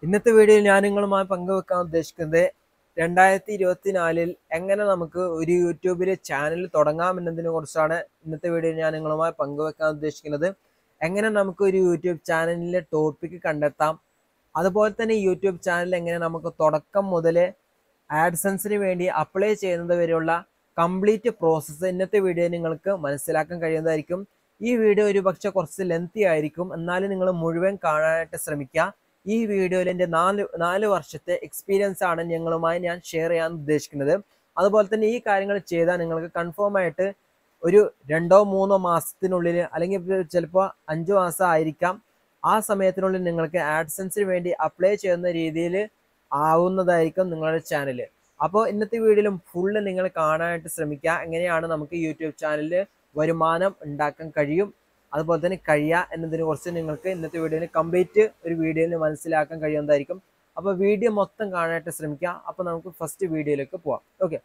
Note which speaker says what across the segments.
Speaker 1: ഇന്നത്തെ വീഡിയോയിൽ ഞാൻ നിങ്ങളുമായി പങ്കുവെക്കാൻ ഉദ്ദേശിക്കുന്നത് രണ്ടായിരത്തി ഇരുപത്തിനാലിൽ എങ്ങനെ നമുക്ക് ഒരു യൂട്യൂബിൽ ചാനൽ തുടങ്ങാം എന്നതിനെ കുറിച്ചാണ് ഇന്നത്തെ വീഡിയോയിൽ ഞാൻ നിങ്ങളുമായി പങ്കുവെക്കാൻ ഉദ്ദേശിക്കുന്നത് എങ്ങനെ നമുക്ക് ഒരു യൂട്യൂബ് ചാനലിലെ ടോപ്പിക്ക് കണ്ടെത്താം അതുപോലെ തന്നെ യൂട്യൂബ് ചാനൽ എങ്ങനെ നമുക്ക് തുടക്കം മുതൽ ആഡ്സൻസിന് വേണ്ടി അപ്ലൈ ചെയ്യുന്നത് വരെയുള്ള കംപ്ലീറ്റ് പ്രോസസ്സ് ഇന്നത്തെ വീഡിയോ നിങ്ങൾക്ക് മനസ്സിലാക്കാൻ കഴിയുന്നതായിരിക്കും ഈ വീഡിയോ ഒരു പക്ഷെ കുറച്ച് ലെങ്തി ആയിരിക്കും എന്നാലും നിങ്ങൾ മുഴുവൻ കാണാനായിട്ട് ശ്രമിക്കുക ഈ വീഡിയോയിൽ എൻ്റെ നാല് നാല് വർഷത്തെ എക്സ്പീരിയൻസ് ആണ് ഞങ്ങളുമായി ഞാൻ ഷെയർ ചെയ്യാൻ ഉദ്ദേശിക്കുന്നത് അതുപോലെ തന്നെ ഈ കാര്യങ്ങൾ ചെയ്താൽ നിങ്ങൾക്ക് കൺഫേം ആയിട്ട് ഒരു രണ്ടോ മൂന്നോ മാസത്തിനുള്ളിൽ അല്ലെങ്കിൽ ചിലപ്പോൾ അഞ്ച് മാസം ആയിരിക്കാം ആ സമയത്തിനുള്ളിൽ നിങ്ങൾക്ക് ആഡ്സൻസിന് വേണ്ടി അപ്ലൈ ചെയ്യുന്ന രീതിയിൽ ആവുന്നതായിരിക്കും നിങ്ങളുടെ ചാനൽ അപ്പോൾ ഇന്നത്തെ വീഡിയോയിലും ഫുള്ള് നിങ്ങൾ കാണാനായിട്ട് ശ്രമിക്കുക എങ്ങനെയാണ് നമുക്ക് യൂട്യൂബ് ചാനലിൽ വരുമാനം ഉണ്ടാക്കാൻ കഴിയും അതുപോലെ തന്നെ കഴിയുക എന്നതിനെ കുറിച്ച് നിങ്ങൾക്ക് ഇന്നത്തെ വീഡിയോയിൽ കംപ്ലീറ്റ് ഒരു വീഡിയോയിൽ മനസ്സിലാക്കാൻ കഴിയുന്നതായിരിക്കും അപ്പോൾ വീഡിയോ മൊത്തം കാണാനായിട്ട് ശ്രമിക്കുക അപ്പോൾ നമുക്ക് ഫസ്റ്റ് വീഡിയോയിലേക്ക് പോവാം ഓക്കെ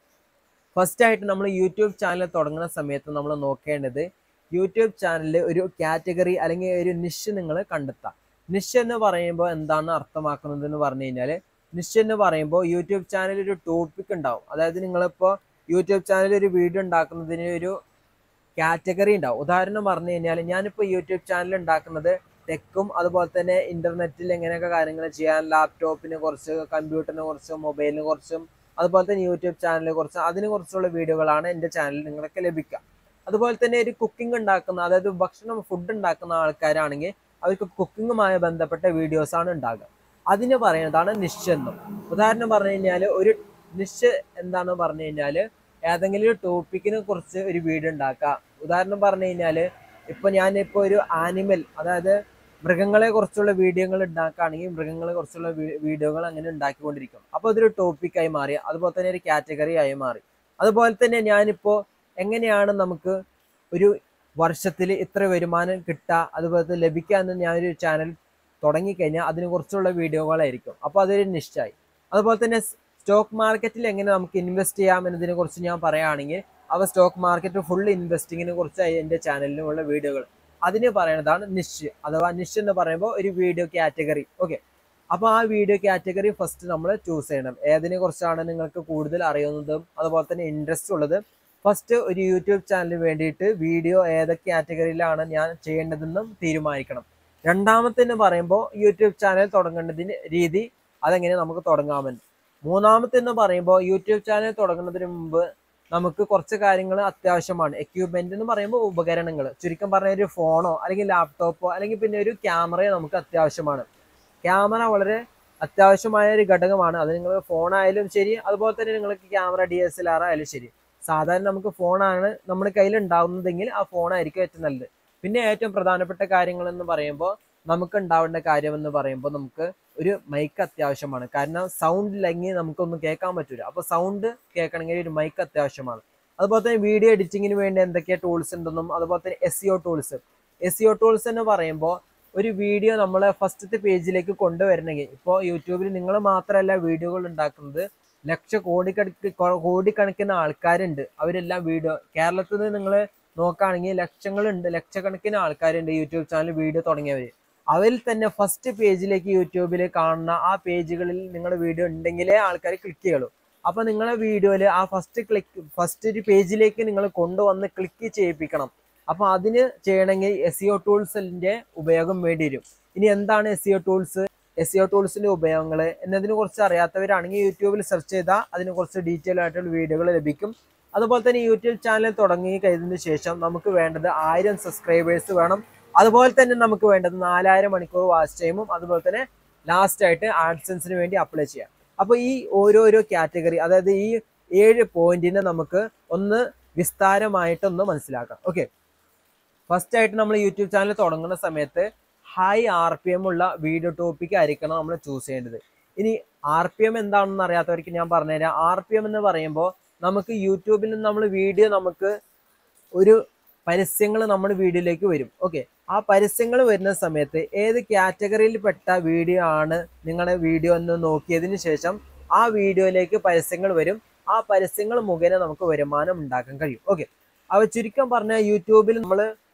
Speaker 1: ഫസ്റ്റ് ആയിട്ട് നമ്മൾ യൂട്യൂബ് ചാനൽ തുടങ്ങുന്ന സമയത്ത് നമ്മൾ നോക്കേണ്ടത് യൂട്യൂബ് ചാനലിൽ ഒരു കാറ്റഗറി അല്ലെങ്കിൽ ഒരു നിഷ് നിങ്ങൾ കണ്ടെത്താം നിഷ് എന്ന് പറയുമ്പോൾ എന്താണ് അർത്ഥമാക്കുന്നത് എന്ന് പറഞ്ഞു കഴിഞ്ഞാൽ നിഷ് എന്ന് പറയുമ്പോൾ യൂട്യൂബ് ചാനലിൽ ഒരു ടോപ്പിക് ഉണ്ടാവും അതായത് നിങ്ങളിപ്പോൾ യൂട്യൂബ് ചാനലിൽ ഒരു വീഡിയോ ഉണ്ടാക്കുന്നതിന് ഒരു കാറ്റഗറി ഉണ്ടാവും ഉദാഹരണം പറഞ്ഞു കഴിഞ്ഞാൽ ഞാനിപ്പോൾ യൂട്യൂബ് ചാനൽ ഉണ്ടാക്കുന്നത് ടെക്കും അതുപോലെ തന്നെ ഇന്റർനെറ്റിൽ എങ്ങനെയൊക്കെ കാര്യങ്ങൾ ചെയ്യാൻ ലാപ്ടോപ്പിനെ കുറിച്ച് കമ്പ്യൂട്ടറിനെ കുറിച്ചും മൊബൈലിനെ കുറിച്ചും അതുപോലെ തന്നെ യൂട്യൂബ് ചാനലിനെ കുറിച്ച് അതിനെ കുറിച്ചുള്ള വീഡിയോകളാണ് എൻ്റെ ചാനലിൽ നിങ്ങൾക്ക് ലഭിക്കുക അതുപോലെ തന്നെ ഒരു കുക്കിംഗ് ഉണ്ടാക്കുന്ന അതായത് ഭക്ഷണം ഫുഡ് ഉണ്ടാക്കുന്ന ആൾക്കാരാണെങ്കിൽ അവർക്ക് കുക്കിങ്ങുമായി ബന്ധപ്പെട്ട വീഡിയോസ് ആണ് ഉണ്ടാകുക അതിന് പറയുന്നതാണ് നിഷ് എന്നും ഉദാഹരണം പറഞ്ഞു കഴിഞ്ഞാൽ ഒരു നിഷ് എന്താണെന്ന് പറഞ്ഞു കഴിഞ്ഞാൽ ഏതെങ്കിലും ഒരു ടോപ്പിക്കിനെ കുറിച്ച് ഒരു വീഡിയോ ഉണ്ടാക്കുക ഉദാഹരണം പറഞ്ഞു കഴിഞ്ഞാൽ ഇപ്പൊ ഞാനിപ്പോ ഒരു ആനിമൽ അതായത് മൃഗങ്ങളെ കുറിച്ചുള്ള വീഡിയോകൾ ഉണ്ടാക്കുകയാണെങ്കിൽ മൃഗങ്ങളെ കുറിച്ചുള്ള വീഡിയോകൾ അങ്ങനെ ഉണ്ടാക്കിക്കൊണ്ടിരിക്കും അപ്പോൾ അതൊരു ടോപ്പിക്കായി മാറി അതുപോലെ തന്നെ ഒരു കാറ്റഗറി ആയി മാറി അതുപോലെ തന്നെ ഞാനിപ്പോൾ എങ്ങനെയാണ് നമുക്ക് ഒരു വർഷത്തിൽ ഇത്ര വരുമാനം കിട്ടുക അതുപോലെ തന്നെ ലഭിക്കുക എന്ന് ഞാനൊരു ചാനൽ തുടങ്ങിക്കഴിഞ്ഞാൽ അതിനെ കുറിച്ചുള്ള വീഡിയോകളായിരിക്കും അപ്പോൾ അതൊരു നിശ്ചയായി അതുപോലെ തന്നെ സ്റ്റോക്ക് മാർക്കറ്റിൽ എങ്ങനെ നമുക്ക് ഇൻവെസ്റ്റ് ചെയ്യാം എന്നതിനെ കുറിച്ച് ഞാൻ പറയുകയാണെങ്കിൽ അവ സ്റ്റോക്ക് മാർക്കറ്റ് ഫുൾ ഇൻവെസ്റ്റിങ്ങിനെ കുറിച്ച് എൻ്റെ ചാനലിലുള്ള വീഡിയോകൾ അതിന് പറയുന്നതാണ് നിഷ് അഥവാ നിഷ് എന്ന് പറയുമ്പോൾ ഒരു വീഡിയോ കാറ്റഗറി ഓക്കെ അപ്പോൾ ആ വീഡിയോ കാറ്റഗറി ഫസ്റ്റ് നമ്മൾ ചൂസ് ചെയ്യണം ഏതിനെ കുറിച്ചാണ് നിങ്ങൾക്ക് കൂടുതൽ അറിയുന്നതും അതുപോലെ തന്നെ ഇൻട്രസ്റ്റ് ഉള്ളത് ഫസ്റ്റ് ഒരു യൂട്യൂബ് ചാനലിന് വേണ്ടിയിട്ട് വീഡിയോ ഏതൊക്കെ കാറ്റഗറിയിലാണ് ഞാൻ ചെയ്യേണ്ടതെന്നും തീരുമാനിക്കണം രണ്ടാമത്തെന്ന് പറയുമ്പോൾ യൂട്യൂബ് ചാനൽ തുടങ്ങേണ്ടതിന് രീതി അതെങ്ങനെ നമുക്ക് തുടങ്ങാമെന്ന് മൂന്നാമത്തെന്ന് പറയുമ്പോൾ യൂട്യൂബ് ചാനൽ തുടങ്ങുന്നതിന് മുമ്പ് നമുക്ക് കുറച്ച് കാര്യങ്ങൾ അത്യാവശ്യമാണ് എക്യുപ്മെന്റ് എന്ന് പറയുമ്പോൾ ഉപകരണങ്ങൾ ചുരുക്കം പറഞ്ഞ ഒരു ഫോണോ അല്ലെങ്കിൽ ലാപ്ടോപ്പോ അല്ലെങ്കിൽ പിന്നെ ഒരു ക്യാമറയോ നമുക്ക് അത്യാവശ്യമാണ് ക്യാമറ വളരെ അത്യാവശ്യമായ ഒരു ഘടകമാണ് അത് നിങ്ങൾ ഫോണായാലും ശരി അതുപോലെ തന്നെ നിങ്ങൾക്ക് camera D S L R ആയാലും ശരി സാധാരണ നമുക്ക് ഫോണാണ് നമ്മുടെ കയ്യിൽ ഉണ്ടാവുന്നതെങ്കിൽ ആ ഫോണായിരിക്കും ഏറ്റവും നല്ലത് പിന്നെ ഏറ്റവും പ്രധാനപ്പെട്ട കാര്യങ്ങൾ എന്ന് പറയുമ്പോൾ നമുക്ക് ഉണ്ടാവേണ്ട കാര്യം എന്ന് പറയുമ്പോൾ നമുക്ക് ഒരു മൈക്ക് അത്യാവശ്യമാണ് കാരണം സൗണ്ട് ഇല്ലെങ്കിൽ നമുക്കൊന്നും കേൾക്കാൻ പറ്റൂല അപ്പോൾ സൗണ്ട് കേൾക്കണമെങ്കിൽ ഒരു മൈക്ക് അത്യാവശ്യമാണ് അതുപോലെ തന്നെ വീഡിയോ എഡിറ്റിങ്ങിന് വേണ്ടി എന്തൊക്കെ ടൂൾസ് ഉണ്ടെന്നും അതുപോലെ തന്നെ S C O tools S C O tools എന്ന് പറയുമ്പോൾ ഒരു വീഡിയോ നമ്മൾ ഫസ്റ്റത്തെ പേജിലേക്ക് കൊണ്ടുവരണമെങ്കിൽ ഇപ്പോൾ യൂട്യൂബിൽ നിങ്ങൾ മാത്രമല്ല വീഡിയോകൾ ഉണ്ടാക്കുന്നത് ലക്ഷ കോടിക്കണക്ക് കോടിക്കണക്കിന് ആൾക്കാരുണ്ട് അവരെല്ലാം വീഡിയോ കേരളത്തിൽ നിന്ന് നിങ്ങൾ നോക്കുകയാണെങ്കിൽ ലക്ഷങ്ങളുണ്ട് ലക്ഷക്കണക്കിന് ആൾക്കാരുണ്ട് യൂട്യൂബ് ചാനൽ വീഡിയോ തുടങ്ങിയവർ അവരിൽ തന്നെ ഫസ്റ്റ് പേജിലേക്ക് യൂട്യൂബിൽ കാണുന്ന ആ പേജുകളിൽ നിങ്ങളുടെ വീഡിയോ ഉണ്ടെങ്കിലേ ആൾക്കാർ ക്ലിക്ക് ചെയ്യുള്ളൂ അപ്പോൾ നിങ്ങളുടെ വീഡിയോയിൽ ആ ഫസ്റ്റ് ക്ലിക്ക് ഫസ്റ്റ് ഒരു പേജിലേക്ക് നിങ്ങൾ കൊണ്ടുവന്ന് ക്ലിക്ക് ചെയ്യിപ്പിക്കണം അപ്പോൾ അതിന് ചെയ്യണമെങ്കിൽ എസ് സിഒ ടൂൾസിൻ്റെ ഉപയോഗം വേണ്ടി വരും ഇനി എന്താണ് S C O tools S C O ടൂൾസിൻ്റെ ഉപയോഗങ്ങൾ എന്നതിനെ കുറിച്ച് അറിയാത്തവരാണെങ്കിൽ യൂട്യൂബിൽ സെർച്ച് ചെയ്താൽ അതിനെ കുറിച്ച് ഡീറ്റെയിൽ ആയിട്ടുള്ള വീഡിയോകൾ ലഭിക്കും അതുപോലെ തന്നെ യൂട്യൂബ് ചാനൽ തുടങ്ങി കഴിഞ്ഞതിന് ശേഷം നമുക്ക് വേണ്ടത് ആയിരം സബ്സ്ക്രൈബേഴ്സ് വേണം അതുപോലെ തന്നെ നമുക്ക് വേണ്ടത് നാലായിരം മണിക്കൂർ വാച്ച് ടൈമും അതുപോലെ തന്നെ ലാസ്റ്റ് ആയിട്ട് ആഡ്സൻസിന് വേണ്ടി അപ്ലൈ ചെയ്യാം അപ്പോൾ ഈ ഓരോരോ കാറ്റഗറി അതായത് ഈ ഏഴ് പോയിന്റിനെ നമുക്ക് ഒന്ന് വിസ്താരമായിട്ടൊന്ന് മനസ്സിലാക്കാം ഓക്കെ ഫസ്റ്റ് ആയിട്ട് നമ്മൾ യൂട്യൂബ് ചാനൽ തുടങ്ങുന്ന സമയത്ത് ഹൈ ആർ പി എം ഉള്ള വീഡിയോ ടോപ്പിക് ആയിരിക്കണം നമ്മൾ ചൂസ് ചെയ്യേണ്ടത് ഇനി ആർ പി എം എന്താണെന്ന് അറിയാത്തവർക്ക് ഞാൻ പറഞ്ഞുതരാം ആർ പി എം എന്ന് പറയുമ്പോൾ നമുക്ക് യൂട്യൂബിൽ നിന്ന് നമ്മൾ വീഡിയോ നമുക്ക് ഒരു പരസ്യങ്ങൾ നമ്മുടെ വീഡിയോയിലേക്ക് വരും ഓക്കെ ആ പരസ്യങ്ങൾ വരുന്ന സമയത്ത് ഏത് കാറ്റഗറിയിൽ പെട്ട വീഡിയോ ആണ് നിങ്ങളുടെ വീഡിയോ എന്ന് നോക്കിയതിന് ശേഷം ആ വീഡിയോയിലേക്ക് പരസ്യങ്ങൾ വരും ആ പരസ്യങ്ങൾ മുഖേന നമുക്ക് വരുമാനം ഉണ്ടാക്കാൻ കഴിയും ഓക്കെ അവ ചുരുക്കം പറഞ്ഞാൽ യൂട്യൂബിൽ നമ്മൾ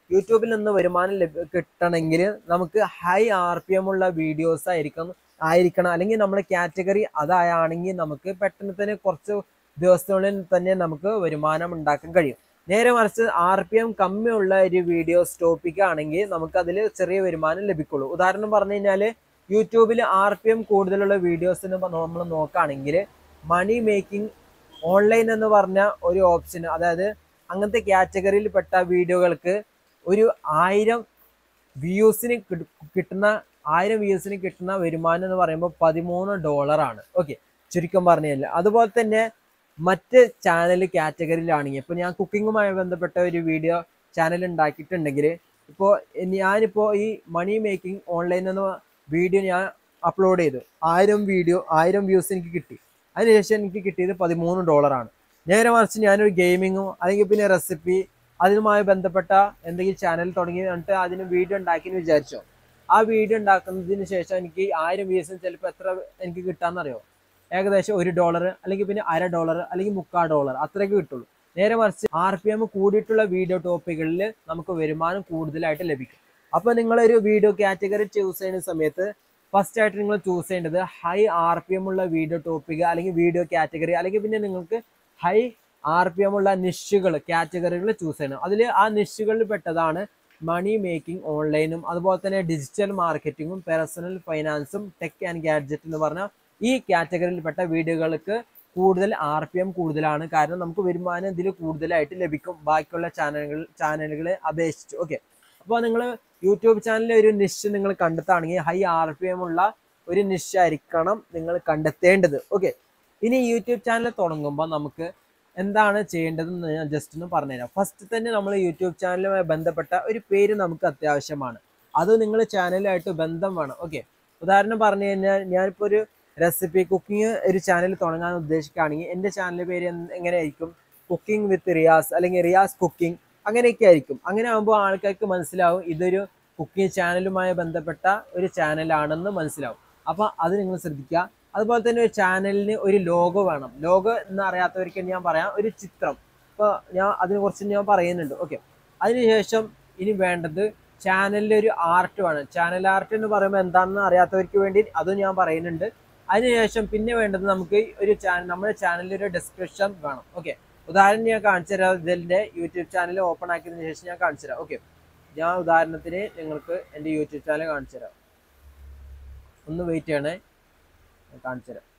Speaker 1: യൂട്യൂബിൽ നിന്ന് വരുമാനം ലഭ കിട്ടണമെങ്കിൽ നമുക്ക് ഹൈ ആർ പി എം ഉള്ള വീഡിയോസ് ആയിരിക്കണം ആയിരിക്കണം അല്ലെങ്കിൽ നമ്മുടെ കാറ്റഗറി അതാണെങ്കിൽ നമുക്ക് പെട്ടെന്ന് തന്നെ കുറച്ച് ദിവസത്തിനുള്ളിൽ തന്നെ നമുക്ക് വരുമാനം ഉണ്ടാക്കാൻ കഴിയും നേരെ മറിച്ച് ആർ പി എം കമ്മിയുള്ള ഒരു വീഡിയോസ് ടോപ്പിക് ആണെങ്കിൽ നമുക്ക് അതിൽ ചെറിയ വരുമാനം ലഭിക്കുള്ളൂ ഉദാഹരണം പറഞ്ഞു കഴിഞ്ഞാൽ യൂട്യൂബിൽ ആർ പി എം കൂടുതലുള്ള വീഡിയോസിന് നമ്മൾ നോക്കുകയാണെങ്കിൽ മണി മേക്കിംഗ് ഓൺലൈൻ എന്ന് പറഞ്ഞ ഒരു ഓപ്ഷൻ അതായത് അങ്ങനത്തെ കാറ്റഗറിയിൽ പെട്ട വീഡിയോകൾക്ക് ഒരു ആയിരം വ്യൂസിന് കിട്ടുന്ന ആയിരം വ്യൂസിന് കിട്ടുന്ന വരുമാനം എന്ന് പറയുമ്പോൾ പതിമൂന്ന് ഡോളറാണ് ഓക്കെ ചുരുക്കം പറഞ്ഞില്ല അതുപോലെ തന്നെ മറ്റ് ചാനൽ കാറ്റഗറിയിലാണെങ്കിൽ ഇപ്പോൾ ഞാൻ കുക്കിങ്ങുമായി ബന്ധപ്പെട്ട ഒരു വീഡിയോ ചാനൽ ഉണ്ടാക്കിയിട്ടുണ്ടെങ്കിൽ ഇപ്പോൾ ഞാനിപ്പോൾ ഈ മണി മേക്കിംഗ് ഓൺലൈൻ എന്ന വീഡിയോ ഞാൻ അപ്ലോഡ് ചെയ്തു ആയിരം വീഡിയോ ആയിരം വ്യൂസ് എനിക്ക് കിട്ടി അതിനുശേഷം എനിക്ക് കിട്ടിയത് പതിമൂന്ന് ഡോളറാണ് നേരെ മറിച്ച് ഞാനൊരു ഗെയിമിങ്ങോ അല്ലെങ്കിൽ പിന്നെ റെസിപ്പി അതുമായി ബന്ധപ്പെട്ട എന്തെങ്കിലും ചാനൽ തുടങ്ങി എന്നിട്ട് അതിന് വീഡിയോ ഉണ്ടാക്കിയെന്ന് വിചാരിച്ചോ ആ വീഡിയോ ഉണ്ടാക്കുന്നതിന് ശേഷം എനിക്ക് ആയിരം വ്യൂസിന് ചിലപ്പോൾ എത്ര എനിക്ക് കിട്ടാമെന്നറിയോ ഏകദേശം ഒരു ഡോളർ അല്ലെങ്കിൽ പിന്നെ അര ഡോളർ അല്ലെങ്കിൽ മുക്കാൽ ഡോളർ അത്രയൊക്കെ കിട്ടുള്ളൂ നേരെ മറിച്ച് ആർ പി എം കൂടിയിട്ടുള്ള വീഡിയോ ടോപ്പിക്കുകളിൽ നമുക്ക് വരുമാനം കൂടുതലായിട്ട് ലഭിക്കും അപ്പോൾ നിങ്ങളൊരു വീഡിയോ കാറ്റഗറി ചൂസ് ചെയ്യുന്ന സമയത്ത് ഫസ്റ്റ് ആയിട്ട് നിങ്ങൾ ചൂസ് ചെയ്യേണ്ടത് ഹൈ ആർ പി എം ഉള്ള വീഡിയോ ടോപ്പിക് അല്ലെങ്കിൽ വീഡിയോ കാറ്റഗറി അല്ലെങ്കിൽ പിന്നെ നിങ്ങൾക്ക് ഹൈ ആർ പി എം ഉള്ള നിഷുകൾ കാറ്റഗറികൾ ചൂസ് ചെയ്യണം അതിൽ ആ നിഷുകളിൽ പെട്ടതാണ് മണി മേക്കിംഗ് ഓൺലൈനും അതുപോലെ തന്നെ ഡിജിറ്റൽ മാർക്കറ്റിങ്ങും പേഴ്സണൽ ഫൈനാൻസും ടെക് ആൻഡ് ഗാഡ്ജറ്റ് എന്ന് പറഞ്ഞ ഈ കാറ്റഗറിയിൽപ്പെട്ട വീഡിയോകൾക്ക് കൂടുതൽ ആർ പി എം കൂടുതലാണ് കാരണം നമുക്ക് വരുമാനം ഇതിൽ കൂടുതലായിട്ട് ലഭിക്കും ബാക്കിയുള്ള ചാനലുകൾ ചാനലുകളെ അപേക്ഷിച്ച് ഓക്കെ അപ്പോൾ നിങ്ങൾ യൂട്യൂബ് ചാനലിലെ ഒരു നിഷ് നിങ്ങൾ കണ്ടെത്തുകയാണെങ്കിൽ ഹൈ ആർ പി എം ഉള്ള ഒരു നിഷ് ആയിരിക്കണം നിങ്ങൾ കണ്ടെത്തേണ്ടത് ഓക്കെ ഇനി യൂട്യൂബ് ചാനൽ തുടങ്ങുമ്പോൾ നമുക്ക് എന്താണ് ചെയ്യേണ്ടതെന്ന് ഞാൻ ജസ്റ്റ് ഒന്ന് പറഞ്ഞുതരാം ഫസ്റ്റ് തന്നെ നമ്മൾ യൂട്യൂബ് ചാനലുമായി ബന്ധപ്പെട്ട ഒരു പേര് നമുക്ക് അത്യാവശ്യമാണ് അത് നിങ്ങൾ ചാനലുമായിട്ട് ബന്ധം വേണം ഓക്കെ ഉദാഹരണം പറഞ്ഞു കഴിഞ്ഞാൽ ഞാനിപ്പോൾ ഒരു റെസിപ്പി കുക്കിംഗ് ഒരു ചാനൽ തുടങ്ങാൻ ഉദ്ദേശിക്കുകയാണെങ്കിൽ എൻ്റെ ചാനൽ പേര് എന്ത് എങ്ങനെയായിരിക്കും കുക്കിംഗ് വിത്ത് റിയാസ് അല്ലെങ്കിൽ റിയാസ് കുക്കിംഗ് അങ്ങനെയൊക്കെ ആയിരിക്കും അങ്ങനെ ആകുമ്പോൾ ആൾക്കാർക്ക് മനസ്സിലാവും ഇതൊരു കുക്കിംഗ് ചാനലുമായി ബന്ധപ്പെട്ട ഒരു ചാനലാണെന്ന് മനസ്സിലാവും അപ്പോൾ അത് നിങ്ങൾ ശ്രദ്ധിക്കുക അതുപോലെ തന്നെ ഒരു ചാനലിന് ഒരു ലോഗോ വേണം ലോഗോ എന്ന് അറിയാത്തവർക്ക് ഞാൻ പറയാം ഒരു ചിത്രം ഇപ്പോൾ ഞാൻ അതിനെക്കുറിച്ച് ഞാൻ പറയുന്നുണ്ട് ഓക്കെ അതിനുശേഷം ഇനി വേണ്ടത് ചാനലിൽ ഒരു ആർട്ട് വേണം ചാനൽ ആർട്ട് എന്ന് പറയുമ്പോൾ എന്താണെന്ന് അറിയാത്തവർക്ക് വേണ്ടി അതും ഞാൻ പറയുന്നുണ്ട് അതിനുശേഷം പിന്നെ വേണ്ടത് നമുക്ക് ഒരു ചാനൽ നമ്മുടെ ചാനലിൽ ഒരു ഡിസ്ക്രിപ്ഷൻ വേണം ഓക്കെ ഉദാഹരണം ഞാൻ കാണിച്ചു തരാം ഇതിൻ്റെ യൂട്യൂബ് ചാനൽ ഓപ്പൺ ആക്കിയതിനു ശേഷം ഞാൻ കാണിച്ചു തരാം ഓക്കെ ഞാൻ ഉദാഹരണത്തിന് നിങ്ങൾക്ക് എൻ്റെ യൂട്യൂബ് ചാനൽ കാണിച്ചു തരാം ഒന്ന് വെയിറ്റ് ചെയ്യണേ ഞാൻ കാണിച്ചു തരാം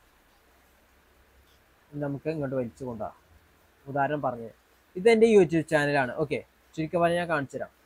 Speaker 1: ഇനി നമുക്ക് ഇങ്ങോട്ട് വലിച്ചു കൊണ്ടുപോകാം ഉദാഹരണം പറഞ്ഞു ഇത് എൻ്റെ യൂട്യൂബ് ചാനലാണ് ഓക്കെ ചുരുക്കം പറഞ്ഞാൽ ഞാൻ കാണിച്ചു തരാം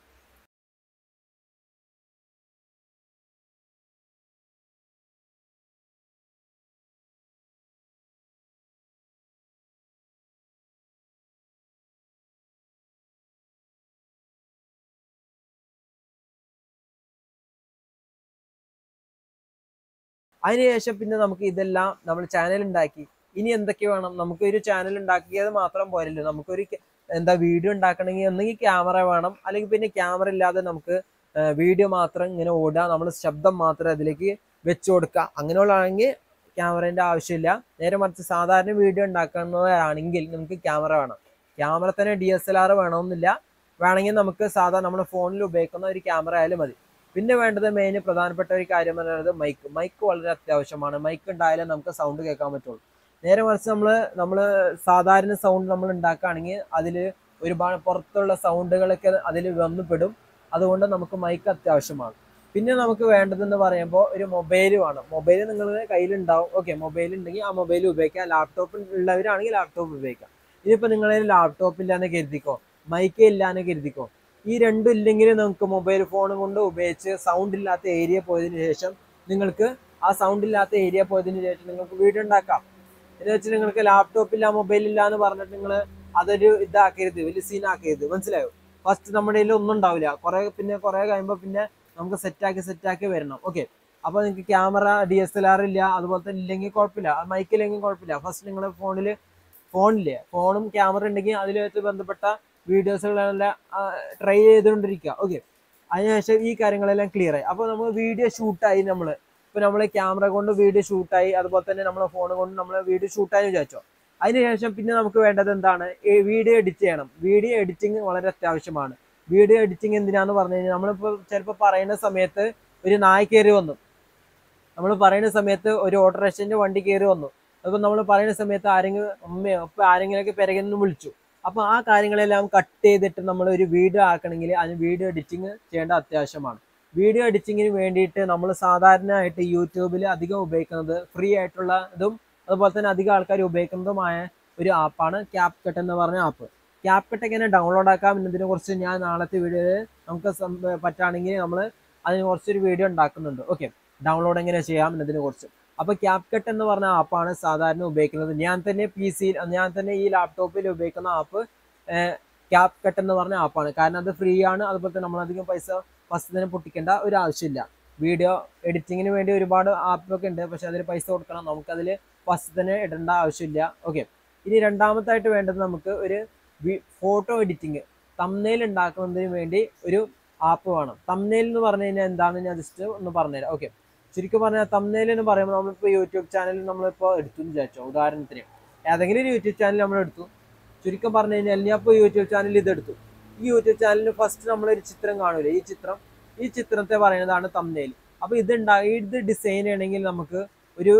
Speaker 1: അതിനുശേഷം പിന്നെ നമുക്ക് ഇതെല്ലാം നമ്മൾ ചാനൽ ഉണ്ടാക്കി ഇനി എന്തൊക്കെ വേണം നമുക്ക് ഒരു ചാനൽ ഉണ്ടാക്കിയത് മാത്രം പോരല്ലോ നമുക്കൊരു ക- എന്താ വീഡിയോ ഉണ്ടാക്കണമെങ്കിൽ ഒന്നെങ്കിൽ ക്യാമറ വേണം അല്ലെങ്കിൽ പിന്നെ ക്യാമറ ഇല്ലാതെ നമുക്ക് വീഡിയോ മാത്രം ഇങ്ങനെ ഓടുക നമ്മൾ ശബ്ദം മാത്രം അതിലേക്ക് വെച്ച് കൊടുക്കുക അങ്ങനെയുള്ളതാണെങ്കിൽ ക്യാമറേൻ്റെ ആവശ്യമില്ല നേരെ മറിച്ച് സാധാരണ വീഡിയോ ഉണ്ടാക്കുന്നവരാണെങ്കിൽ നമുക്ക് ക്യാമറ വേണം ക്യാമറ തന്നെ ഡി എസ് എൽ ആർ വേണമെന്നില്ല വേണമെങ്കിൽ നമുക്ക് സാധാരണ നമ്മുടെ ഫോണിൽ ഉപയോഗിക്കുന്ന ഒരു ക്യാമറ ആയാലും മതി പിന്നെ വേണ്ടത് മെയിൻ പ്രധാനപ്പെട്ട ഒരു കാര്യം എന്ന് പറയുന്നത് മൈക്ക് മൈക്ക് വളരെ അത്യാവശ്യമാണ് മൈക്ക് ഉണ്ടായാലേ നമുക്ക് സൗണ്ട് കേൾക്കാൻ പറ്റുള്ളൂ നേരെ മറിച്ച് നമ്മൾ നമ്മൾ സാധാരണ സൗണ്ട് നമ്മൾ ഉണ്ടാക്കുകയാണെങ്കിൽ അതിൽ ഒരുപാട് പുറത്തുള്ള സൗണ്ടുകളൊക്കെ അതിൽ വന്നു പെടും അതുകൊണ്ട് നമുക്ക് മൈക്ക് അത്യാവശ്യമാണ് പിന്നെ നമുക്ക് വേണ്ടതെന്ന് പറയുമ്പോൾ ഒരു മൊബൈൽ വേണം മൊബൈൽ നിങ്ങളുടെ കയ്യിലുണ്ടാവും ഓക്കെ മൊബൈൽ ഉണ്ടെങ്കിൽ ആ മൊബൈൽ ഉപയോഗിക്കാം ലാപ്ടോപ്പ് ഉള്ളവരാണെങ്കിൽ ലാപ്ടോപ്പ് ഉപയോഗിക്കാം ഇനിയിപ്പോൾ നിങ്ങളുടെ ലാപ്ടോപ്പ് ഇല്ലാന്ന് കരുതിക്കോ മൈക്ക് ഇല്ലാന്ന് കരുതിക്കോ ഈ രണ്ടും ഇല്ലെങ്കിൽ നമുക്ക് മൊബൈൽ ഫോൺ കൊണ്ട് ഉപയോഗിച്ച് സൗണ്ട് ഇല്ലാത്ത ഏരിയ പോയതിനു ശേഷം നിങ്ങൾക്ക് ആ സൗണ്ട് ഇല്ലാത്ത ഏരിയ പോയതിനു ശേഷം നിങ്ങൾക്ക് വീഡിയോ ഉണ്ടാക്കാം എന്ന് വെച്ചാൽ നിങ്ങൾക്ക് ലാപ്ടോപ്പ് ഇല്ല മൊബൈൽ ഇല്ല എന്ന് പറഞ്ഞിട്ട് നിങ്ങൾ അതൊരു ഇതാക്കരുത് വലിയ സീൻ ആക്കരുത് മനസ്സിലായോ ഫസ്റ്റ് നമ്മുടെ കയ്യിൽ ഒന്നും ഉണ്ടാവില്ല കുറെ പിന്നെ കുറെ കഴിയുമ്പോൾ പിന്നെ നമുക്ക് സെറ്റാക്കി സെറ്റാക്കി വരണം ഓക്കെ അപ്പോൾ നിങ്ങൾക്ക് camera D S L R ഇല്ല അതുപോലെ തന്നെ ഇല്ലെങ്കിൽ കുഴപ്പമില്ല മൈക്കില്ലെങ്കിൽ കുഴപ്പമില്ല ഫസ്റ്റ് നിങ്ങളുടെ ഫോണിൽ ഫോണില്ലേ ഫോണും ക്യാമറ ഉണ്ടെങ്കിൽ അതിലുമായിട്ട് ബന്ധപ്പെട്ട വീഡിയോസുകളെല്ലാം ട്രൈ ചെയ്തുകൊണ്ടിരിക്കുക ഓക്കെ അതിനുശേഷം ഈ കാര്യങ്ങളെല്ലാം ക്ലിയർ ആയി അപ്പോൾ നമ്മൾ വീഡിയോ ഷൂട്ടായി നമ്മൾ ഇപ്പോൾ നമ്മൾ ക്യാമറ കൊണ്ട് വീഡിയോ ഷൂട്ടായി അതുപോലെ തന്നെ നമ്മളെ ഫോൺ കൊണ്ട് നമ്മൾ വീഡിയോ ഷൂട്ടായി വിചാരിച്ചോ അതിനുശേഷം പിന്നെ നമുക്ക് വേണ്ടത് എന്താണ് വീഡിയോ എഡിറ്റ് ചെയ്യണം വീഡിയോ എഡിറ്റിംഗ് വളരെ അത്യാവശ്യമാണ് വീഡിയോ എഡിറ്റിംഗ് എന്തിനാന്ന് പറഞ്ഞു കഴിഞ്ഞാൽ നമ്മളിപ്പോൾ ചിലപ്പോൾ പറയുന്ന സമയത്ത് ഒരു നായ കയറി വന്നു നമ്മൾ പറയുന്ന സമയത്ത് ഒരു ഓട്ടോറിക്ഷൻ്റെ വണ്ടി കയറി വന്നു അപ്പോൾ നമ്മൾ പറയുന്ന സമയത്ത് ആരെങ്കിലും അമ്മയോ അപ്പോൾ ആരെങ്കിലുമൊക്കെ പിറകിൽ നിന്ന് വിളിച്ചു അപ്പോൾ ആ കാര്യങ്ങളെല്ലാം കട്ട് ചെയ്തിട്ട് നമ്മൾ ഒരു വീഡിയോ ആക്കണമെങ്കിൽ അതിന് വീഡിയോ എഡിറ്റിംഗ് ചെയ്യേണ്ട അത്യാവശ്യമാണ് വീഡിയോ എഡിറ്റിങ്ങിന് വേണ്ടിയിട്ട് നമ്മൾ സാധാരണയായിട്ട് യൂട്യൂബിൽ അധികം ഉപയോഗിക്കുന്നത് ഫ്രീ ആയിട്ടുള്ള ഇതും അതുപോലെ തന്നെ അധികം ആൾക്കാർ ഉപയോഗിക്കുന്നതുമായ ഒരു ആപ്പാണ് ക്യാപ് കട്ട് എന്ന് പറഞ്ഞ ആപ്പ് ക്യാപ് കട്ട് എങ്ങനെ ഡൗൺലോഡ് ആക്കാം എന്നതിനെ കുറിച്ച് ഞാൻ നാളത്തെ വീഡിയോയിൽ നമുക്ക് സം- പറ്റുകയാണെങ്കിൽ നമ്മൾ അതിന് കുറച്ചൊരു വീഡിയോ ഉണ്ടാക്കുന്നുണ്ട് ഓക്കെ ഡൗൺലോഡ് എങ്ങനെ ചെയ്യാം എന്നതിനെ കുറിച്ച് അപ്പോൾ ക്യാപ് കട്ട് എന്ന് പറഞ്ഞ ആപ്പാണ് സാധാരണ ഉപയോഗിക്കുന്നത് ഞാൻ തന്നെ പി സിയിൽ ഞാൻ തന്നെ ഈ ലാപ്ടോപ്പിൽ ഉപയോഗിക്കുന്ന ആപ്പ് ക്യാപ് കട്ട് എന്ന് പറഞ്ഞ ആപ്പാണ് കാരണം അത് ഫ്രീ ആണ് അതുപോലെ തന്നെ നമ്മളധികം പൈസ ഫസ്റ്റ് തന്നെ പൊട്ടിക്കേണ്ട ഒരു ആവശ്യമില്ല വീഡിയോ എഡിറ്റിങ്ങിന് വേണ്ടി ഒരുപാട് ആപ്പൊക്കെ ഉണ്ട് പക്ഷെ അതിൽ പൈസ കൊടുക്കണം നമുക്കതിൽ ഫസ്റ്റ് തന്നെ ഇടേണ്ട ആവശ്യമില്ല ഓക്കെ ഇനി രണ്ടാമത്തായിട്ട് വേണ്ടത് നമുക്ക് ഒരു ഫോട്ടോ എഡിറ്റിംഗ് തമ്നെയിൽ ഉണ്ടാക്കുന്നതിന് വേണ്ടി ഒരു ആപ്പ് വേണം തമ്നെയിൽ എന്ന് പറഞ്ഞു കഴിഞ്ഞാൽ എന്താണെന്ന് ഞാൻ ജസ്റ്റ് ഒന്ന് പറഞ്ഞുതരാം ഓക്കെ ശരിക്കും പറഞ്ഞാൽ തമ്നെയിൽ എന്ന് പറയുമ്പോൾ നമ്മളിപ്പോൾ യൂട്യൂബ് ചാനൽ നമ്മളിപ്പോൾ എടുത്തു എന്ന് വിചാരിച്ചോ ഉദാഹരണത്തിന് ഏതെങ്കിലും ഒരു യൂട്യൂബ് ചാനൽ നമ്മൾ എടുത്തു ചുരുക്കം പറഞ്ഞു കഴിഞ്ഞാൽ ഞാൻ ഇപ്പോൾ യൂട്യൂബ് ചാനൽ ഇതെടുത്തു ഈ യൂട്യൂബ് ചാനലിന് ഫസ്റ്റ് നമ്മളൊരു ചിത്രം കാണൂലേ ഈ ചിത്രം ഈ ചിത്രത്തെ പറയുന്നതാണ് തമ്നെയിൽ അപ്പോൾ ഇത് ഉണ്ടാ ഇത് ഡിസൈൻ ചെയ്യണമെങ്കിൽ നമുക്ക് ഒരു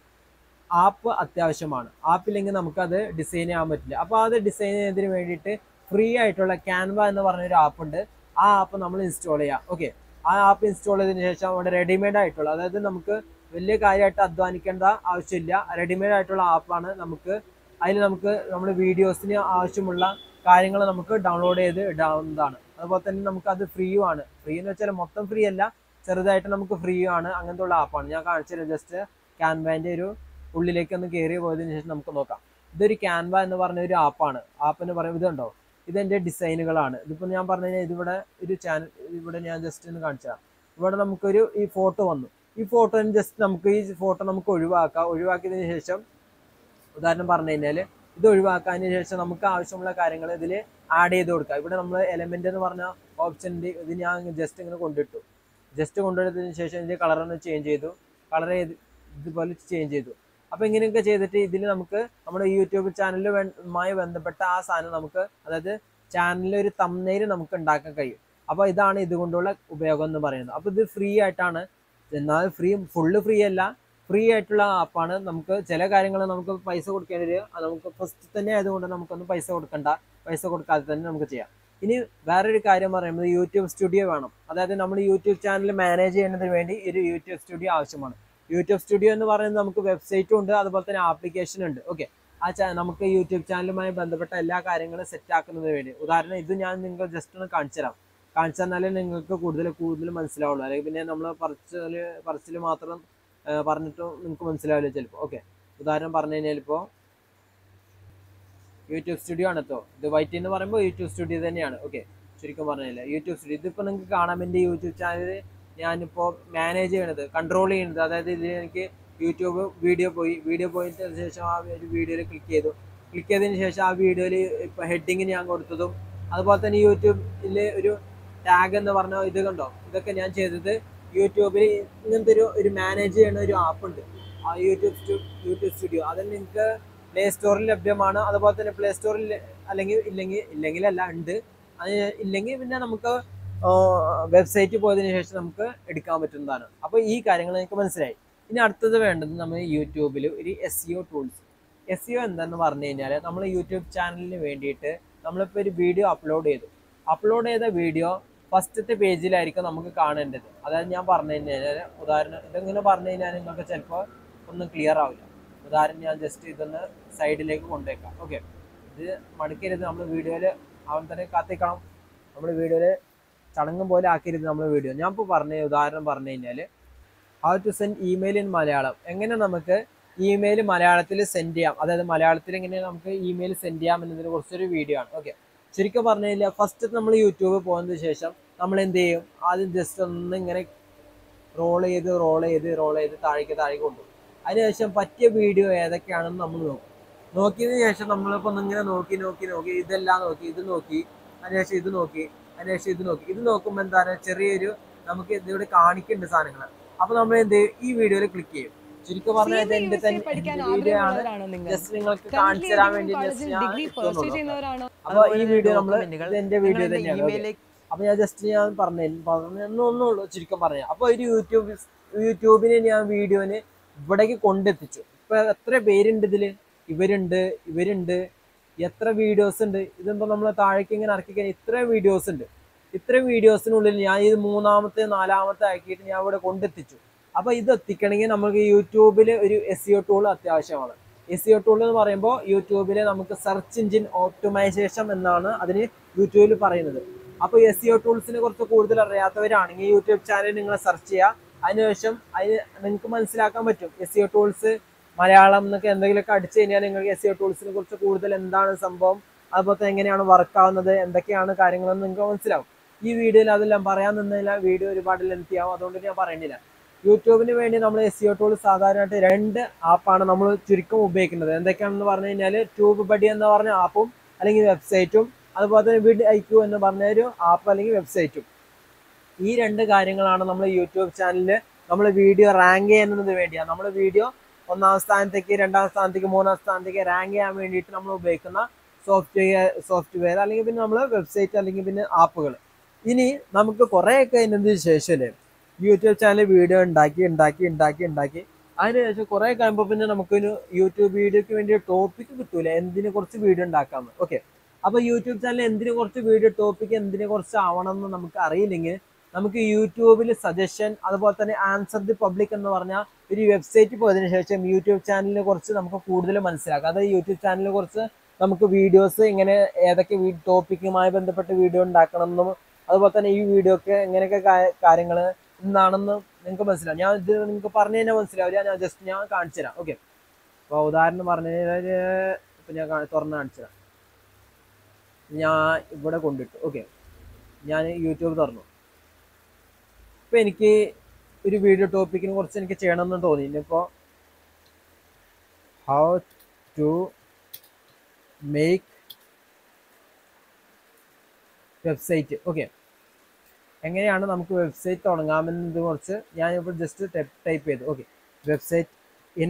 Speaker 1: ആപ്പ് അത്യാവശ്യമാണ് ആപ്പില്ലെങ്കിൽ നമുക്കത് ഡിസൈൻ ചെയ്യാൻ പറ്റില്ല അപ്പോൾ അത് ഡിസൈൻ ചെയ്യുന്നതിന് വേണ്ടിയിട്ട് ഫ്രീ ആയിട്ടുള്ള ക്യാൻവ എന്ന് പറഞ്ഞൊരു ആപ്പ് ഉണ്ട് ആ ആപ്പ് നമ്മൾ ഇൻസ്റ്റാൾ ചെയ്യാം ഓക്കെ ആ ആപ്പ് ഇൻസ്റ്റാൾ ചെയ്തതിന് ശേഷം അവിടെ റെഡിമെയ്ഡ് ആയിട്ടുള്ള അതായത് നമുക്ക് വലിയ കാര്യമായിട്ട് അധ്വാനിക്കേണ്ട ആവശ്യമില്ല റെഡിമെയ്ഡ് ആയിട്ടുള്ള ആപ്പാണ് നമുക്ക് അതിൽ നമുക്ക് നമ്മുടെ വീഡിയോസിന് ആവശ്യമുള്ള കാര്യങ്ങൾ നമുക്ക് ഡൗൺലോഡ് ചെയ്ത് ഇടാവുന്നതാണ് അതുപോലെ തന്നെ നമുക്ക് അത് ഫ്രീയും ആണ് ഫ്രീ എന്ന് വെച്ചാൽ മൊത്തം ഫ്രീ അല്ല ചെറുതായിട്ട് നമുക്ക് ഫ്രീ ആണ് അങ്ങനത്തെ ഉള്ള ആപ്പാണ് ഞാൻ കാണിച്ചത് ജസ്റ്റ് ക്യാൻവാൻ്റെ ഒരു ഉള്ളിലേക്ക് ഒന്ന് കയറി പോയതിനു ശേഷം നമുക്ക് നോക്കാം ഇതൊരു ക്യാൻവ എന്ന് പറഞ്ഞ ഒരു ആപ്പാണ് ആപ്പ് എന്ന് പറയുമ്പോൾ ഇതുണ്ടോ ഇതെൻ്റെ ഡിസൈനുകളാണ് ഇതിപ്പോൾ ഞാൻ പറഞ്ഞു കഴിഞ്ഞാൽ ഇതിവിടെ ഒരു ചാനൽ ഇവിടെ ഞാൻ ജസ്റ്റ് ഒന്ന് കാണിച്ചാൽ ഇവിടെ നമുക്കൊരു ഈ ഫോട്ടോ വന്നു ഈ ഫോട്ടോ ജസ്റ്റ് നമുക്ക് ഈ ഫോട്ടോ നമുക്ക് ഒഴിവാക്കാം ഒഴിവാക്കിയതിന് ശേഷം ഉദാഹരണം പറഞ്ഞു കഴിഞ്ഞാൽ ഇത് ഒഴിവാക്കാതിന് ശേഷം നമുക്ക് ആവശ്യമുള്ള കാര്യങ്ങൾ ഇതിൽ ആഡ് ചെയ്ത് കൊടുക്കാം ഇവിടെ നമ്മൾ എലമെന്റ് എന്ന് പറഞ്ഞ ഓപ്ഷൻ്റെ ഇത് ഞാൻ ജസ്റ്റ് ഇങ്ങനെ കൊണ്ടിട്ടു ജസ്റ്റ് കൊണ്ടുവന്നതിന് ശേഷം ഇതിൻ്റെ കളർ ഒന്ന് ചേഞ്ച് ചെയ്തു കളർ ചെയ്ത് ഇതുപോലെ ചേഞ്ച് ചെയ്തു അപ്പോൾ ഇങ്ങനെയൊക്കെ ചെയ്തിട്ട് ഇതിൽ നമുക്ക് നമ്മുടെ യൂട്യൂബ് ചാനലുമായി ബന്ധപ്പെട്ട ആ സാധനം നമുക്ക് അതായത് ചാനലിൽ ഒരു തമ്മനയിൽ നമുക്ക് ഉണ്ടാക്കാൻ കഴിയും അപ്പോൾ ഇതാണ് ഇതുകൊണ്ടുള്ള ഉപയോഗം എന്ന് പറയുന്നത് അപ്പോൾ ഇത് ഫ്രീ ആയിട്ടാണ് എന്നാൽ ഫ്രീ ഫുള്ള് ഫ്രീ അല്ല ഫ്രീ ആയിട്ടുള്ള ആപ്പാണ് നമുക്ക് ചില കാര്യങ്ങൾ നമുക്ക് പൈസ കൊടുക്കേണ്ടി വരും അത് നമുക്ക് ഫസ്റ്റ് തന്നെ ആയതുകൊണ്ട് നമുക്കൊന്നും പൈസ കൊടുക്കണ്ട പൈസ കൊടുക്കാതെ തന്നെ നമുക്ക് ചെയ്യാം ഇനി വേറൊരു കാര്യം പറയുന്നത് യൂട്യൂബ് സ്റ്റുഡിയോ വേണം അതായത് നമ്മൾ യൂട്യൂബ് ചാനൽ മാനേജ് ചെയ്യുന്നതിന് വേണ്ടി ഒരു യൂട്യൂബ് സ്റ്റുഡിയോ ആവശ്യമാണ് യൂട്യൂബ് സ്റ്റുഡിയോ എന്ന് പറയുന്നത് നമുക്ക് വെബ്സൈറ്റും ഉണ്ട് അതുപോലെ തന്നെ ആപ്ലിക്കേഷൻ ഉണ്ട് ഓക്കെ ആ ചാ നമുക്ക് യൂട്യൂബ് ചാനലുമായി ബന്ധപ്പെട്ട എല്ലാ കാര്യങ്ങളും സെറ്റ് ആക്കുന്നതിന് വേണ്ടി ഉദാഹരണം ഇത് ഞാൻ നിങ്ങൾക്ക് ജസ്റ്റ് ഒന്ന് കാണിച്ചു തരാം കാണിച്ചു തന്നാലേ നിങ്ങൾക്ക് കൂടുതൽ കൂടുതൽ മനസ്സിലാവുള്ളൂ അല്ലെങ്കിൽ പിന്നെ നമ്മൾ പറച്ചിൽ പറച്ചിൽ മാത്രം ആ, പറഞ്ഞിട്ടും നിങ്ങൾക്ക് മനസ്സിലാവില്ല ചിലപ്പോൾ ഓക്കെ ഉദാഹരണം പറഞ്ഞു കഴിഞ്ഞാൽ ഇപ്പോൾ യൂട്യൂബ് സ്റ്റുഡിയോ ആണ് കേട്ടോ ഇത് വൈറ്റ് എന്ന് പറയുമ്പോൾ യൂട്യൂബ് സ്റ്റുഡിയോ തന്നെയാണ് ഓക്കെ ചുരുക്കം പറഞ്ഞില്ല യൂട്യൂബ് സ്റ്റുഡിയോ ഇതിപ്പോൾ നിങ്ങൾക്ക് കാണാം എൻ്റെ യൂട്യൂബ് ചാനൽ ഞാനിപ്പോൾ മാനേജ് ചെയ്യണത് കൺട്രോൾ ചെയ്യുന്നത് അതായത് ഇതിൽ എനിക്ക് യൂട്യൂബ് വീഡിയോ പോയി വീഡിയോ പോയതിന് ശേഷം ആ ഒരു വീഡിയോയിൽ ക്ലിക്ക് ചെയ്തു ക്ലിക്ക് ചെയ്തതിന് ശേഷം ആ വീഡിയോയിൽ ഇപ്പോൾ ഹെഡിങ് ഞാൻ കൊടുത്തതും അതുപോലെ തന്നെ യൂട്യൂബിൽ ഒരു ടാഗ് എന്ന് പറഞ്ഞ ഇത് കണ്ടോ ഇതൊക്കെ ഞാൻ ചെയ്തത് യൂട്യൂബിൽ ഇങ്ങനത്തെ ഒരു ഒരു മാനേജ് ചെയ്യുന്ന ഒരു ആപ്പ് ഉണ്ട് ആ യൂട്യൂബ് സ്റ്റു യൂട്യൂബ് സ്റ്റുഡിയോ അതിൽ നിങ്ങൾക്ക് പ്ലേ സ്റ്റോറിൽ ലഭ്യമാണ് അതുപോലെ തന്നെ പ്ലേ സ്റ്റോറിൽ അല്ലെങ്കിൽ ഇല്ലെങ്കിൽ ഇല്ലെങ്കിലല്ല ഉണ്ട് അത് ഇല്ലെങ്കിൽ പിന്നെ നമുക്ക് വെബ്സൈറ്റിൽ പോയതിനു ശേഷം നമുക്ക് എടുക്കാൻ പറ്റുന്നതാണ് അപ്പോൾ ഈ കാര്യങ്ങൾ നിങ്ങൾക്ക് മനസ്സിലായി ഇനി അടുത്തത് വേണ്ടത് നമ്മൾ യൂട്യൂബിൽ ഒരു S C O tools S C O എന്താണെന്ന് പറഞ്ഞു കഴിഞ്ഞാൽ നമ്മൾ യൂട്യൂബ് ചാനലിന് വേണ്ടിയിട്ട് നമ്മളിപ്പോൾ ഒരു വീഡിയോ അപ്ലോഡ് ചെയ്തു അപ്ലോഡ് ചെയ്ത വീഡിയോ ഫസ്റ്റത്തെ പേജിലായിരിക്കും നമുക്ക് കാണേണ്ടത് അതായത് ഞാൻ പറഞ്ഞു കഴിഞ്ഞാൽ ഉദാഹരണം ഇതെങ്ങനെ പറഞ്ഞു കഴിഞ്ഞാൽ നിങ്ങൾക്ക് ചിലപ്പോൾ ഒന്നും ക്ലിയർ ആവില്ല ഉദാഹരണം ഞാൻ ജസ്റ്റ് ഇതൊന്ന് സൈഡിലേക്ക് കൊണ്ടുവയ്ക്കാം ഓക്കെ ഇത് മടുക്കരുത് നമ്മൾ വീഡിയോയിൽ അവൻ തന്നെ കാത്തിക്കണം നമ്മൾ വീഡിയോയിൽ ചടങ്ങും പോലെ ആക്കരുത് നമ്മൾ വീഡിയോ ഞാൻ ഇപ്പോൾ പറഞ്ഞ ഉദാഹരണം പറഞ്ഞു കഴിഞ്ഞാൽ how to send email in Malayalam എങ്ങനെ നമുക്ക് ഇമെയിൽ മലയാളത്തിൽ സെൻഡ് ചെയ്യാം അതായത് മലയാളത്തിൽ എങ്ങനെ നമുക്ക് ഇമെയിൽ സെൻഡ് ചെയ്യാം എന്നതിനെ കുറിച്ചൊരു വീഡിയോ ആണ് ഓക്കെ ശരിക്കും പറഞ്ഞു കഴിഞ്ഞാൽ ഫസ്റ്റ് നമ്മൾ യൂട്യൂബ് പോകുന്നതിന് ശേഷം നമ്മൾ എന്ത് ചെയ്യും ആദ്യം ജസ്റ്റ് ഒന്ന് ഇങ്ങനെ റോൾ ചെയ്ത് റോൾ ചെയ്ത് റോൾ ചെയ്ത് താഴേക്ക് താഴേക്ക് കൊണ്ടുപോകും അതിനുശേഷം പറ്റിയ വീഡിയോ ഏതൊക്കെയാണെന്ന് നമ്മൾ നോക്കും നോക്കിയതിന് ശേഷം നമ്മളിപ്പോൾ ഒന്നിങ്ങനെ നോക്കി നോക്കി നോക്കി ഇതെല്ലാം നോക്കി ഇത് നോക്കി അതിനുശേഷം ഇത് നോക്കി അതിനുശേഷം ഇത് നോക്കി ഇത് നോക്കുമ്പോൾ എന്താണ് ചെറിയൊരു നമുക്ക് ഇതിവിടെ കാണിക്കുന്നുണ്ട് സാധനങ്ങൾ അപ്പൊ നമ്മൾ എന്ത് ചെയ്യും ഈ വീഡിയോയിൽ ക്ലിക്ക് ചെയ്യും ചുരുക്കം പറഞ്ഞാൽ ഇത് എന്റെ
Speaker 2: CMA പഠിക്കാൻ
Speaker 1: തന്നെ വീഡിയോ ആണ്
Speaker 2: ആഗ്രഹമുള്ളവരാണോ നിങ്ങൾ
Speaker 1: ജസ്റ്റ് നിങ്ങൾക്ക്
Speaker 2: Currently
Speaker 1: കാണിച്ചു തരാൻ
Speaker 2: ഏതെങ്കിലും
Speaker 1: വേണ്ടി
Speaker 2: കോളേജിൽ
Speaker 1: just ഞാൻ
Speaker 2: ഡിഗ്രി
Speaker 1: ഇട്ടു
Speaker 2: പർച്ചേസ്
Speaker 1: നോക്കാം.
Speaker 2: ചെയ്യുന്നവരാണോ
Speaker 1: അപ്പൊ ഈ വീഡിയോ നമ്മൾ
Speaker 3: ഡോക്യുമെന്റുകൾ
Speaker 1: ഇത് എന്റെ വീഡിയോ
Speaker 3: നിങ്ങളുടെ
Speaker 1: തന്നെയാണ് okay.
Speaker 3: ഇമെയിലിലേക്ക്
Speaker 1: അപ്പൊ ഞാൻ ജസ്റ്റ് ഞാൻ പറഞ്ഞു പറഞ്ഞൊന്നുള്ളൂ ചുരുക്കം പറയാം അപ്പൊ ഒരു യൂട്യൂബ് യൂട്യൂബിന് ഞാൻ വീഡിയോന് ഇവിടേക്ക് കൊണ്ടെത്തിച്ചു ഇപ്പൊ എത്ര പേരുണ്ട് ഇതില് ഇവരുണ്ട് ഇവരുണ്ട് എത്ര വീഡിയോസ് ഉണ്ട് ഇതെന്തോ നമ്മൾ താഴേക്ക് ഇങ്ങനെ ഇറക്കി കഴിഞ്ഞാൽ ഇത്രയും വീഡിയോസ് ഉണ്ട് ഇത്രയും വീഡിയോസിനുള്ളിൽ ഞാൻ ഇത് മൂന്നാമത്തെ നാലാമത്തെ ആക്കിയിട്ട് ഞാൻ ഇവിടെ കൊണ്ടെത്തിച്ചു അപ്പൊ ഇത് എത്തിക്കണമെങ്കിൽ നമുക്ക് യൂട്യൂബിൽ ഒരു എസ് സിഒ ടൂൾ അത്യാവശ്യമാണ് എസ് സിഒ ടൂൾ എന്ന് പറയുമ്പോൾ യൂട്യൂബിൽ നമുക്ക് സെർച്ച് എഞ്ചിൻ ഓപ്റ്റിമൈസേഷൻ എന്നാണ് അതിന് യൂട്യൂബിൽ പറയുന്നത് അപ്പോൾ എസ് സിഒ ടൂൾസിനെ കുറിച്ച് കൂടുതൽ അറിയാത്തവരാണെങ്കിൽ യൂട്യൂബ് ചാനൽ നിങ്ങൾ സെർച്ച് ചെയ്യുക അതിനുശേഷം അതിന് നിങ്ങൾക്ക് മനസ്സിലാക്കാൻ പറ്റും എസ് സിഒ ടൂൾസ് മലയാളം എന്നൊക്കെ എന്തെങ്കിലുമൊക്കെ അടിച്ചു കഴിഞ്ഞാൽ നിങ്ങൾക്ക് എസ് സിഒ ടൂൾസിനെ കുറിച്ച് കൂടുതൽ എന്താണ് സംഭവം അതുപോലെ തന്നെ എങ്ങനെയാണ് വർക്ക് ആവുന്നത് എന്തൊക്കെയാണ് കാര്യങ്ങളെന്ന് നിങ്ങൾക്ക് മനസ്സിലാവും ഈ വീഡിയോയിൽ അതെല്ലാം പറയാൻ നിന്നില്ല വീഡിയോ ഒരുപാട് ലെങ്തി ആവും അതുകൊണ്ട് ഞാൻ പറയുന്നില്ല യൂട്യൂബിന് വേണ്ടി നമ്മൾ എസ് സിഒ ടൂൾ സാധാരണയായിട്ട് രണ്ട് ആപ്പാണ് നമ്മൾ ചുരുക്കം ഉപയോഗിക്കുന്നത് എന്തൊക്കെയാണെന്ന് പറഞ്ഞു കഴിഞ്ഞാൽ ട്യൂബ് ബഡി എന്ന് പറഞ്ഞ ആപ്പും അല്ലെങ്കിൽ വെബ്സൈറ്റും അതുപോലെ തന്നെ വിഡ് ഐക്യു എന്ന് പറഞ്ഞ ഒരു ആപ്പ് അല്ലെങ്കിൽ വെബ്സൈറ്റും ഈ രണ്ട് കാര്യങ്ങളാണ് നമ്മൾ യൂട്യൂബ് ചാനലിൽ നമ്മൾ വീഡിയോ റാങ്ക് ചെയ്യുന്നതിന് വേണ്ടിയാണ് നമ്മൾ വീഡിയോ ഒന്നാം സ്ഥാനത്തേക്ക് രണ്ടാം സ്ഥാനത്തേക്ക് മൂന്നാം സ്ഥാനത്തേക്ക് റാങ്ക് ചെയ്യാൻ വേണ്ടിയിട്ട് നമ്മൾ ഉപയോഗിക്കുന്ന സോഫ്റ്റ്വെയർ സോഫ്റ്റ്വെയർ അല്ലെങ്കിൽ പിന്നെ നമ്മൾ വെബ്സൈറ്റ് അല്ലെങ്കിൽ പിന്നെ ആപ്പുകൾ ഇനി നമുക്ക് കുറേയൊക്കെ അതിനു ശേഷം യൂട്യൂബ് ചാനൽ വീഡിയോ ഉണ്ടാക്കി ഉണ്ടാക്കി ഉണ്ടാക്കി ഉണ്ടാക്കി അതിനുശേഷം കുറെ കഴിയുമ്പോൾ പിന്നെ നമുക്കൊരു യൂട്യൂബ് വീഡിയോക്ക് വേണ്ടി ടോപ്പിക് കിട്ടൂല എന്തിനെ കുറിച്ച് വീഡിയോ ഉണ്ടാക്കാമെന്ന് ഓക്കെ അപ്പൊ യൂട്യൂബ് ചാനൽ എന്തിനെ കുറിച്ച് വീഡിയോ ടോപ്പിക് എന്തിനെ കുറിച്ച് ആവണം എന്ന് നമുക്ക് അറിയില്ലെങ്കിൽ നമുക്ക് യൂട്യൂബിൽ സജഷൻ അതുപോലെ തന്നെ ആൻസർ ദി പബ്ലിക് എന്ന് പറഞ്ഞ ഒരു വെബ്സൈറ്റ് പോയതിനു ശേഷം യൂട്യൂബ് ചാനലിനെ കുറിച്ച് നമുക്ക് കൂടുതൽ മനസ്സിലാക്കാം അതായത് യൂട്യൂബ് ചാനലിനെ കുറിച്ച് നമുക്ക് വീഡിയോസ് ഇങ്ങനെ ഏതൊക്കെ ടോപ്പിക്കുമായി ബന്ധപ്പെട്ട് വീഡിയോ ഉണ്ടാക്കണം എന്നും അതുപോലെ തന്നെ ഈ വീഡിയോക്ക് എങ്ങനെയൊക്കെ കാര്യങ്ങൾ എന്താണെന്ന് നിങ്ങൾക്ക് മനസ്സിലാവും ഞാൻ ഇത് നിങ്ങൾക്ക് പറഞ്ഞു കഴിഞ്ഞാൽ മനസ്സിലാവില്ല ഞാൻ ജസ്റ്റ് ഞാൻ കാണിച്ചു തരാം ഓക്കെ അപ്പോൾ ഉദാഹരണം പറഞ്ഞു കഴിഞ്ഞാൽ ഇപ്പം ഞാൻ കാ- തുറന്ന് കാണിച്ചു തരാം ഞാൻ ഇവിടെ കൊണ്ടിട്ടു ഓക്കെ ഞാൻ യൂട്യൂബ് തുറന്നു ഇപ്പം എനിക്ക് ഒരു വീഡിയോ ടോപ്പിക്കിനെ കുറിച്ച് എനിക്ക് ചെയ്യണമെന്ന് തോന്നി ഇനിയിപ്പോൾ how to make website okay എങ്ങനെയാണ് നമുക്ക് വെബ്സൈറ്റ് തുടങ്ങാമെന്നത് കുറിച്ച് ഞാനിപ്പോൾ ജസ്റ്റ് ടൈപ്പ് ചെയ്തു okay website in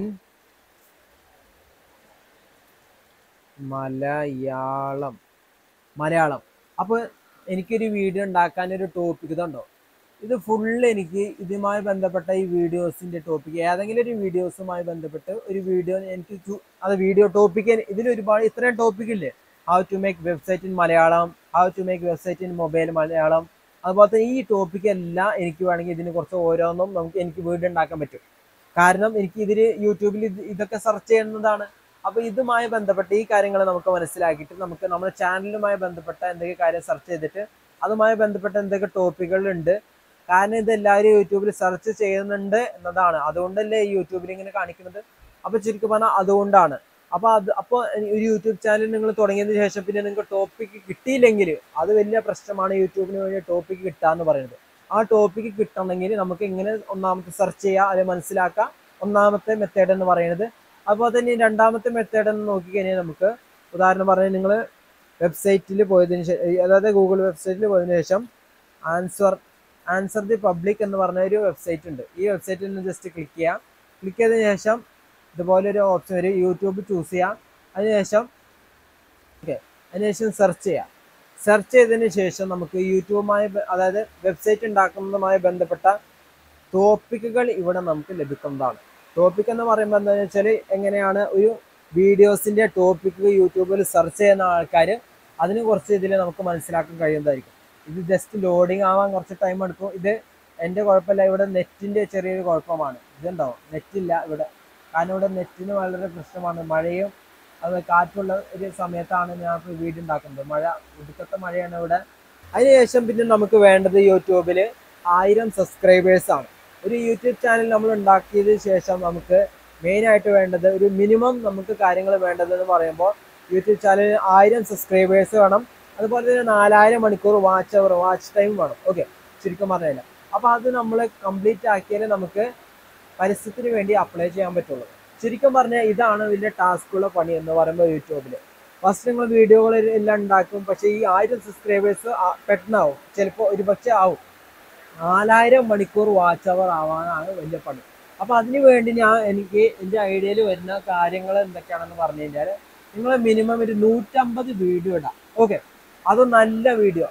Speaker 1: Malayalam Malayalam അപ്പോൾ എനിക്കൊരു വീഡിയോ ഉണ്ടാക്കാൻ ഒരു ടോപ്പിക് ഇതുണ്ടോ ഇത് ഫുള്ള് എനിക്ക് ഇതുമായി ബന്ധപ്പെട്ട ഈ വീഡിയോസിന്റെ ടോപ്പിക് ഏതെങ്കിലും ഒരു വീഡിയോസുമായി ബന്ധപ്പെട്ട് ഒരു വീഡിയോ എനിക്ക് ചു- അത് വീഡിയോ ടോപ്പിക്ക് ഇതിൽ ഒരുപാട് ഇത്രയും ടോപ്പിക് ഇല്ലേ how to make website in Malayalam how to make website in mobile Malayalam അതുപോലെ തന്നെ ഈ ടോപ്പിക് എല്ലാം എനിക്ക് വേണമെങ്കിൽ ഇതിനെ കുറിച്ച് ഓരോന്നും നമുക്ക് എനിക്ക് വീഡിയോ ഉണ്ടാക്കാൻ പറ്റും കാരണം എനിക്ക് ഇതിൽ യൂട്യൂബിൽ ഇത് ഇതൊക്കെ സെർച്ച് ചെയ്യുന്നതാണ് അപ്പൊ ഇതുമായി ബന്ധപ്പെട്ട് ഈ കാര്യങ്ങൾ നമുക്ക് മനസ്സിലാക്കിയിട്ട് നമുക്ക് നമ്മുടെ ചാനലുമായി ബന്ധപ്പെട്ട എന്തൊക്കെ കാര്യം സെർച്ച് ചെയ്തിട്ട് അതുമായി ബന്ധപ്പെട്ട എന്തൊക്കെ ടോപ്പിക്കുകളുണ്ട് കാരണം ഇത് എല്ലാവരും യൂട്യൂബിൽ സെർച്ച് ചെയ്യുന്നുണ്ട് എന്നതാണ് അതുകൊണ്ടല്ലേ ഈ യൂട്യൂബിൽ ഇങ്ങനെ കാണിക്കുന്നത് അപ്പൊ ചുരുക്കി പറഞ്ഞാൽ അതുകൊണ്ടാണ് അപ്പൊ അത് അപ്പോൾ ഒരു യൂട്യൂബ് ചാനൽ നിങ്ങൾ തുടങ്ങിയതിന് ശേഷം പിന്നെ നിങ്ങൾക്ക് ടോപ്പിക്ക് കിട്ടിയില്ലെങ്കിൽ അത് വലിയ പ്രശ്നമാണ് യൂട്യൂബിന് വേണ്ടി ടോപ്പിക്ക് കിട്ടുക എന്ന് പറയുന്നത് ആ ടോപ്പിക്ക് കിട്ടണമെങ്കിൽ നമുക്ക് ഇങ്ങനെ ഒന്നാമത്തെ സെർച്ച് ചെയ്യുക അത് മനസ്സിലാക്കുക ഒന്നാമത്തെ മെത്തേഡ് എന്ന് പറയുന്നത് അതുപോലെ തന്നെ ഈ രണ്ടാമത്തെ മെത്തേഡ് എന്ന് നോക്കിക്കഴിഞ്ഞാൽ നമുക്ക് ഉദാഹരണം പറഞ്ഞാൽ നിങ്ങൾ വെബ്സൈറ്റിൽ പോയതിന് ശേഷം അതായത് ഗൂഗിൾ വെബ്സൈറ്റിൽ പോയതിനു ശേഷം ആൻസർ ആൻസർ ദി പബ്ലിക് എന്ന് പറഞ്ഞ ഒരു വെബ്സൈറ്റ് ഉണ്ട് ഈ വെബ്സൈറ്റിൽ നിന്ന് ജസ്റ്റ് ക്ലിക്ക് ചെയ്യാം ക്ലിക്ക് ചെയ്തതിന് ശേഷം ഇതുപോലെ ഒരു ഓപ്ഷൻ വരും യൂട്യൂബ് ചൂസ് ചെയ്യാം അതിനുശേഷം ഓക്കെ അതിനുശേഷം സെർച്ച് ചെയ്യാം സെർച്ച് ചെയ്തതിന് ശേഷം നമുക്ക് യൂട്യൂബുമായി ബ- അതായത് വെബ്സൈറ്റ് ഉണ്ടാക്കുന്നതുമായി ബന്ധപ്പെട്ട ടോപ്പിക്കുകൾ ഇവിടെ നമുക്ക് ലഭിക്കുന്നതാണ് ടോപ്പിക് എന്ന് പറയുമ്പോൾ എന്താണെന്ന് വെച്ചാൽ എങ്ങനെയാണ് ഒരു വീഡിയോസിന്റെ ടോപ്പിക്ക് യൂട്യൂബിൽ സെർച്ച് ചെയ്യുന്ന ആൾക്കാർ അതിനെ കുറിച്ച് ഇതിൽ നമുക്ക് മനസ്സിലാക്കാൻ കഴിയുന്നതായിരിക്കും ഇത് ജസ്റ്റ് ലോഡിങ് ആവാൻ കുറച്ച് ടൈം എടുക്കും ഇത് എൻ്റെ കുഴപ്പമില്ല ഇവിടെ നെറ്റിന്റെ ചെറിയൊരു കുഴപ്പമാണ് ഇതുണ്ടാവും നെറ്റില്ല ഇവിടെ കാരണം ഇവിടെ നെറ്റിന് വളരെ പ്രശ്നമാണ് മഴയും അത് കാറ്റുള്ള ഒരു സമയത്താണ് ഞാൻ ഇപ്പോൾ വീഡിയോ ഉണ്ടാക്കുന്നത് മഴ ഒടുക്കത്തെ മഴയാണ് ഇവിടെ അതിനുശേഷം പിന്നെ നമുക്ക് വേണ്ടത് യൂട്യൂബിൽ ആയിരം സബ്സ്ക്രൈബേഴ്സ് ആണ് ഒരു യൂട്യൂബ് ചാനൽ നമ്മൾ ഉണ്ടാക്കിയതിന് ശേഷം നമുക്ക് മെയിൻ ആയിട്ട് വേണ്ടത് ഒരു മിനിമം നമുക്ക് കാര്യങ്ങൾ വേണ്ടതെന്ന് പറയുമ്പോൾ യൂട്യൂബ് ചാനലിന് ആയിരം സബ്സ്ക്രൈബേഴ്സ് വേണം അതുപോലെ തന്നെ നാലായിരം മണിക്കൂർ വാച്ച് അവർ വാച്ച് ടൈം വേണം ഓക്കെ ചുരുക്കം പറഞ്ഞില്ല അപ്പോൾ അത് നമ്മൾ കംപ്ലീറ്റ് ആക്കിയാലേ നമുക്ക് പരസ്യത്തിന് വേണ്ടി അപ്ലൈ ചെയ്യാൻ പറ്റുള്ളൂ ചുരുക്കം പറഞ്ഞാൽ ഇതാണ് ഇതിന്റെ ടാസ്കുള്ള പണി എന്ന് പറയുമ്പോൾ യൂട്യൂബിൽ ഫസ്റ്റ് നിങ്ങൾ വീഡിയോകൾ എല്ലാം ഉണ്ടാക്കും പക്ഷേ ഈ ആയിരം സബ്സ്ക്രൈബേഴ്സ് പെട്ടെന്നാവും ചിലപ്പോൾ ഒരു പക്ഷേ ആവും നാലായിരം മണിക്കൂർ വാച്ച് അവർ ആവാനാണ് വലിയ പണി അപ്പൊ അതിനു വേണ്ടി ഞാൻ എനിക്ക് എൻ്റെ ഐഡിയയിൽ വരുന്ന കാര്യങ്ങൾ എന്തൊക്കെയാണെന്ന് പറഞ്ഞു കഴിഞ്ഞാൽ നിങ്ങൾ മിനിമം ഒരു നൂറ്റമ്പത് വീഡിയോ ഇടാം ഓക്കെ അത് നല്ല വീഡിയോ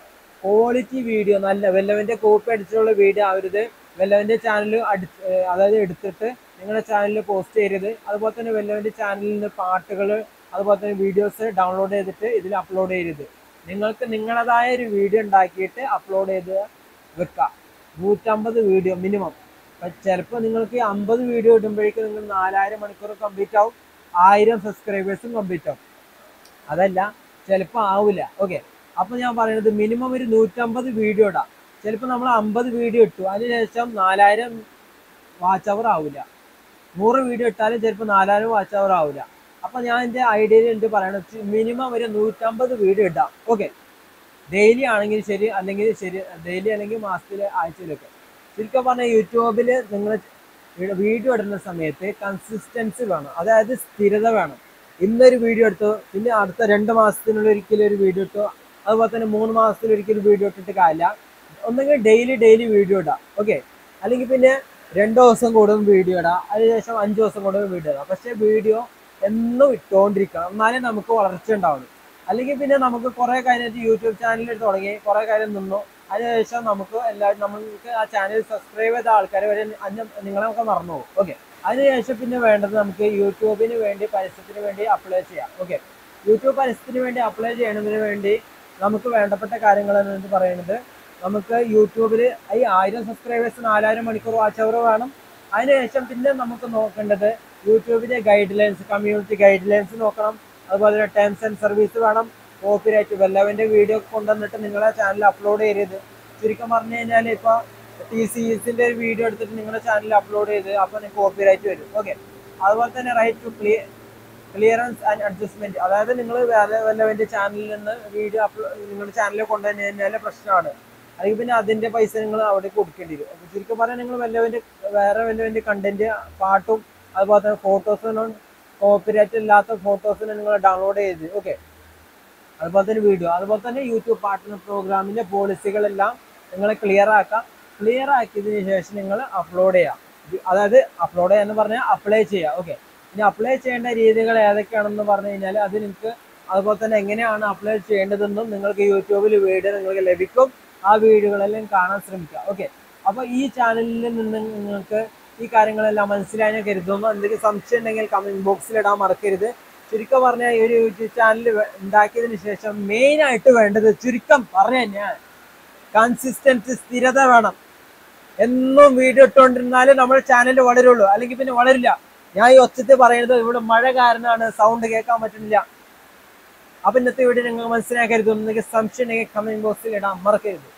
Speaker 1: ക്വാളിറ്റി വീഡിയോ നല്ല വെല്ലവന്റെ കോപ്പി അടിച്ചിട്ടുള്ള വീഡിയോ ആവരുത് വെല്ലവന്റെ ചാനൽ അടി ഏർ അതായത് എടുത്തിട്ട് നിങ്ങളുടെ ചാനലിൽ പോസ്റ്റ് ചെയ്യരുത് അതുപോലെ തന്നെ വെല്ലവന്റെ ചാനലിൽ നിന്ന് പാട്ടുകൾ അതുപോലെ തന്നെ വീഡിയോസ് ഡൗൺലോഡ് ചെയ്തിട്ട് ഇതിൽ അപ്ലോഡ് ചെയ്യരുത് നിങ്ങൾക്ക് നിങ്ങളുടേതായ ഒരു വീഡിയോ ഉണ്ടാക്കിയിട്ട് അപ്ലോഡ് ചെയ്ത് വെക്കാം നൂറ്റമ്പത് വീഡിയോ മിനിമം ചിലപ്പോൾ നിങ്ങൾക്ക് ഈ അമ്പത് വീഡിയോ ഇടുമ്പോഴേക്കും നിങ്ങൾ നാലായിരം മണിക്കൂർ കംപ്ലീറ്റ് ആവും ആയിരം സബ്സ്ക്രൈബേഴ്സും കംപ്ലീറ്റ് ആവും അതല്ല ചിലപ്പോൾ ആവില്ല ഓക്കെ അപ്പോൾ ഞാൻ പറയുന്നത് മിനിമം ഒരു നൂറ്റമ്പത് വീഡിയോ ഇടാം ചിലപ്പോൾ നമ്മൾ അമ്പത് വീഡിയോ ഇട്ടു അതിനുശേഷം നാലായിരം വാച്ച് അവർ ആവില്ല നൂറ് വീഡിയോ ഇട്ടാലും ചിലപ്പോൾ നാലായിരം വാച്ച് അവർ ആവില്ല അപ്പോൾ ഞാൻ എൻ്റെ ഐഡിയയിൽ എന്ത് പറയണത് മിനിമം ഒരു നൂറ്റമ്പത് വീഡിയോ ഇടാം ഓക്കെ ഡെയിലി ആണെങ്കിൽ ശരി അല്ലെങ്കിൽ ശരി ഡെയിലി അല്ലെങ്കിൽ മാസത്തിൽ ആഴ്ചയിലൊക്കെ ശരിക്കും പറഞ്ഞാൽ യൂട്യൂബിൽ നിങ്ങൾ വീഡിയോ ഇടുന്ന സമയത്ത് കൺസിസ്റ്റൻസി വേണം അതായത് സ്ഥിരത വേണം ഇന്നൊരു വീഡിയോ എടുത്തു പിന്നെ അടുത്ത രണ്ട് മാസത്തിനുള്ളിൽ ഒരിക്കലും ഒരു വീഡിയോ ഇട്ടു അതുപോലെ തന്നെ മൂന്ന് മാസത്തിൽ ഒരിക്കലും വീഡിയോ ഇട്ടിട്ട് കാര്യമില്ല ഒന്നെങ്കിൽ ഡെയിലി ഡെയിലി വീഡിയോ ഇടാം ഓക്കെ അല്ലെങ്കിൽ പിന്നെ രണ്ട് ദിവസം കൂടും വീഡിയോ ഇടാം അതിനുശേഷം അഞ്ച് ദിവസം കൂടും വീഡിയോ ഇടാം പക്ഷേ വീഡിയോ എന്നും ഇട്ടുകൊണ്ടിരിക്കണം എന്നാലേ നമുക്ക് വളർച്ച ഉണ്ടാവുള്ളൂ അല്ലെങ്കിൽ പിന്നെ നമുക്ക് കുറെ കഴിഞ്ഞിട്ട് യൂട്യൂബ് ചാനലിൽ തുടങ്ങി കുറെ കാര്യം നിന്നു അതിനുശേഷം നമുക്ക് എല്ലാവരും നമുക്ക് ആ ചാനൽ സബ്സ്ക്രൈബ് ചെയ്ത ആൾക്കാർ വരെ അന്യം നിങ്ങളെ നമുക്ക് മറന്നു പോകും ഓക്കെ അതിനുശേഷം പിന്നെ വേണ്ടത് നമുക്ക് യൂട്യൂബിന് വേണ്ടി പരസ്യത്തിന് വേണ്ടി അപ്ലൈ ചെയ്യാം ഓക്കെ യൂട്യൂബ് പരസ്യത്തിന് വേണ്ടി അപ്ലൈ ചെയ്യണതിന് വേണ്ടി നമുക്ക് വേണ്ടപ്പെട്ട കാര്യങ്ങൾ എന്ന് പറയുന്നത് നമുക്ക് യൂട്യൂബിൽ ഈ ആയിരം സബ്സ്ക്രൈബേഴ്സ് നാലായിരം മണിക്കൂർ വാച്ച് അവർ വേണം അതിനുശേഷം പിന്നെ നമുക്ക് നോക്കേണ്ടത് യൂട്യൂബിന്റെ guidelines community guidelines നോക്കണം അതുപോലെ തന്നെ ടേംസ് ആൻഡ് സർവീസ് വേണം കോപ്പിറൈറ്റ് വല്ലവന്റെ വീഡിയോ കൊണ്ടുവന്നിട്ട് നിങ്ങളെ ചാനൽ അപ്ലോഡ് ചെയ്യരുത് ചുരുക്കം പറഞ്ഞു കഴിഞ്ഞാൽ ഇപ്പോൾ ടി സി എസിന്റെ ഒരു വീഡിയോ എടുത്തിട്ട് നിങ്ങളുടെ ചാനലിൽ അപ്ലോഡ് ചെയ്ത് അപ്പോൾ നിങ്ങൾക്ക് കോപ്പിറൈറ്റ് വരും ഓക്കെ അതുപോലെ തന്നെ right to clear clearance and adjustment അതായത് നിങ്ങൾ വേറെ വല്ലവന്റെ ചാനലിൽ നിന്ന് വീഡിയോ അപ്ലോഡ് നിങ്ങളുടെ ചാനലിൽ കൊണ്ടുവന്നു കഴിഞ്ഞാൽ പ്രശ്നമാണ് അല്ലെങ്കിൽ പിന്നെ അതിന്റെ പൈസ നിങ്ങൾ അവിടെ കൊടുക്കേണ്ടി വരും അപ്പൊ ചുരുക്കം പറഞ്ഞാൽ നിങ്ങൾ വല്ലവന്റെ വേറെ വല്ലവന്റെ കണ്ടന്റ് പാട്ടും അതുപോലെ തന്നെ ഫോട്ടോസിനും കോപ്പിറൈറ്റ് ഇല്ലാത്ത ഫോട്ടോസിന് നിങ്ങൾ ഡൗൺലോഡ് ചെയ്ത് ഓക്കെ അതുപോലെ തന്നെ വീഡിയോ അതുപോലെ തന്നെ യൂട്യൂബ് പാർട്ട്ണർ പ്രോഗ്രാമിന്റെ പോളിസികളെല്ലാം നിങ്ങൾ ക്ലിയർ ആക്കാം ക്ലിയർ ആക്കിയതിന് ശേഷം നിങ്ങൾ അപ്ലോഡ് ചെയ്യാം ഇത് അതായത് അപ്ലോഡ് ചെയ്യാന്ന് പറഞ്ഞാൽ അപ്ലൈ ചെയ്യുക ഓക്കെ ഇനി അപ്ലൈ ചെയ്യേണ്ട രീതികൾ ഏതൊക്കെയാണെന്ന് പറഞ്ഞു കഴിഞ്ഞാൽ അത് നിങ്ങൾക്ക് അതുപോലെ തന്നെ എങ്ങനെയാണ് അപ്ലൈ ചെയ്യേണ്ടതെന്നും നിങ്ങൾക്ക് യൂട്യൂബിൽ വീഡിയോ നിങ്ങൾക്ക് ലഭിക്കും ആ വീഡിയോകളെല്ലാം കാണാൻ ശ്രമിക്കുക ഓക്കെ അപ്പോൾ ഈ ചാനലിൽ നിന്ന് നിങ്ങൾക്ക് ഈ കാര്യങ്ങളെല്ലാം മനസ്സിലായി ഞാൻ കരുതുന്നു എന്തെങ്കിലും സംശയം ഉണ്ടെങ്കിൽ കമന്റ് ബോക്സിൽ ഇടാൻ മറക്കരുത് ചുരുക്കം പറഞ്ഞാൽ ഈ ഒരു യൂട്യൂബ് ചാനൽ ഉണ്ടാക്കിയതിന് ശേഷം മെയിൻ ആയിട്ട് വേണ്ടത് ചുരുക്കം പറഞ്ഞു കഴിഞ്ഞാൽ കൺസിസ്റ്റൻസി സ്ഥിരത വേണം എന്നും വീഡിയോ ഇട്ടുകൊണ്ടിരുന്നാലേ നമ്മുടെ ചാനൽ വളരുള്ളൂ അല്ലെങ്കിൽ പിന്നെ വളരില്ല ഞാൻ ഈ ഒച്ചത്തിൽ പറയുന്നത് ഇവിടെ മഴ കാരണമാണ് സൗണ്ട് കേൾക്കാൻ പറ്റുന്നില്ല അപ്പൊ ഇന്നത്തെ വീഡിയോ നിങ്ങൾ മനസ്സിലാക്കരുത് എന്തെങ്കിലും സംശയം ഉണ്ടെങ്കിൽ കമന്റ് ബോക്സിൽ ഇടാൻ മറക്കരുത്